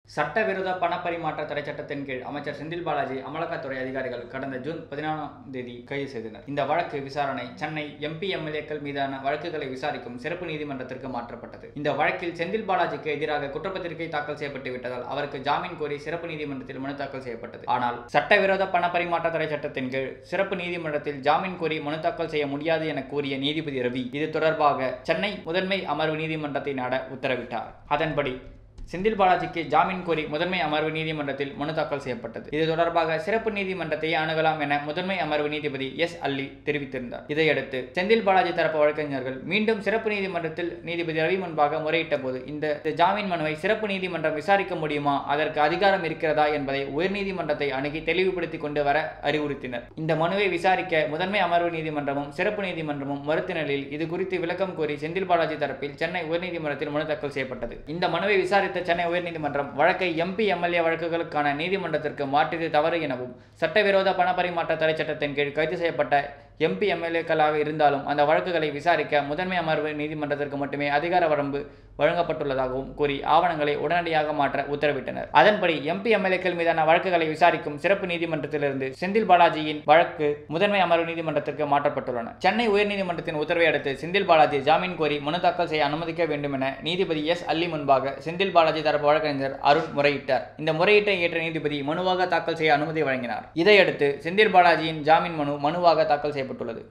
சட்டவிரோத பணப்பரிமாற்ற தடை சட்டத்தின் கீழ் அமைச்சர் செந்தில் பாலாஜி அமலாக்கத்துறை அதிகாரிகள் கடந்த ஜூன் பதினாலாம் தேதி கைது செய்தனர் இந்த வழக்கு விசாரணை சென்னை எம்பி எம்எல்ஏக்கள் மீதான வழக்குகளை விசாரிக்கும் சிறப்பு நீதிமன்றத்திற்கு மாற்றப்பட்டது இந்த வழக்கில் செந்தில் பாலாஜிக்கு எதிராக குற்றப்பத்திரிகை தாக்கல் செய்யப்பட்டு விட்டதால் அவருக்கு ஜாமீன் கோரி சிறப்பு நீதிமன்றத்தில் மனு தாக்கல் செய்யப்பட்டது ஆனால் சட்டவிரோத பணப்பரிமாற்ற தடை சட்டத்தின் கீழ் சிறப்பு நீதிமன்றத்தில் ஜாமீன் கோரி மனு தாக்கல் செய்ய முடியாது என கூறிய நீதிபதி ரவி இது தொடர்பாக சென்னை முதன்மை அமர்வு நீதிமன்றத்தை நாட உத்தரவிட்டார் அதன்படி செந்தில் பாலாஜிக்கு ஜாமீன் கோரி முதன்மை அமர்வு நீதிமன்றத்தில் மனு தாக்கல் செய்யப்பட்டது இது தொடர்பாக சிறப்பு நீதிமன்றத்தை அணுகலாம் என முதன்மை அமர்வு நீதிபதி எஸ் அல்லி தெரிவித்திருந்தார் இதையடுத்து செந்தில் பாலாஜி தரப்பு வழக்கறிஞர்கள் மீண்டும் சிறப்பு நீதிமன்றத்தில் நீதிபதி ரவி முன்பாக முறையிட்ட போது இந்த ஜாமீன் மனுவை சிறப்பு நீதிமன்றம் விசாரிக்க முடியுமா அதற்கு அதிகாரம் இருக்கிறதா என்பதை உயர்நீதிமன்றத்தை அணுகி தெளிவுபடுத்திக் கொண்டு வர அறிவுறுத்தினர் இந்த மனுவை விசாரிக்க முதன்மை அமர்வு நீதிமன்றமும் சிறப்பு நீதிமன்றமும் மறுத்த நிலையில் இது குறித்து விளக்கம் கோரி செந்தில் பாலாஜி தரப்பில் சென்னை உயர்நீதிமன்றத்தில் மனு தாக்கல் செய்யப்பட்டது இந்த மனுவை விசாரித்த சென்னை உயர்நீதிமன்றம் வழக்கை எம்பி எம்எல்ஏ வழக்குகளுக்கான நீதிமன்றத்திற்கு மாற்றியது தவறு எனவும் சட்டவிரோத பணப்பரிமாற்ற தடை சட்டத்தின் கீழ் கைது செய்யப்பட்ட எம்பி எம்எல்ஏக்களாக இருந்தாலும் அந்த வழக்குகளை விசாரிக்க முதன்மை அமர்வு நீதிமன்றத்திற்கு மட்டுமே அதிகார வரம்பு வழங்கப்பட்டுள்ளதாகவும் கூறி ஆவணங்களை உடனடியாக மாற்ற உத்தரவிட்டனர் அதன்படி எம்பி எம்எல்ஏக்கள் மீதான வழக்குகளை விசாரிக்கும் சிறப்பு நீதிமன்றத்திலிருந்து செந்தில் பாலாஜியின் வழக்கு முதன்மை அமர்வு நீதிமன்றத்திற்கு மாற்றப்பட்டுள்ளன சென்னை உயர்நீதிமன்றத்தின் உத்தரவை அடுத்து செந்தில் பாலாஜி ஜாமீன் கோரி மனு தாக்கல் செய்ய அனுமதிக்க வேண்டும் என நீதிபதி எஸ் அல்லி முன்பாக செந்தில் பாலாஜி தரப்பு வழக்கறிஞர் அருண் முறையிட்டார் இந்த முறையீட்டை ஏற்ற நீதிபதி மனுவாக தாக்கல் செய்ய அனுமதி வழங்கினார் இதையடுத்து செந்தில் பாலாஜியின் ஜாமீன் மனு மனுவாக தாக்கல் செய்யப்பட்டுள்ளது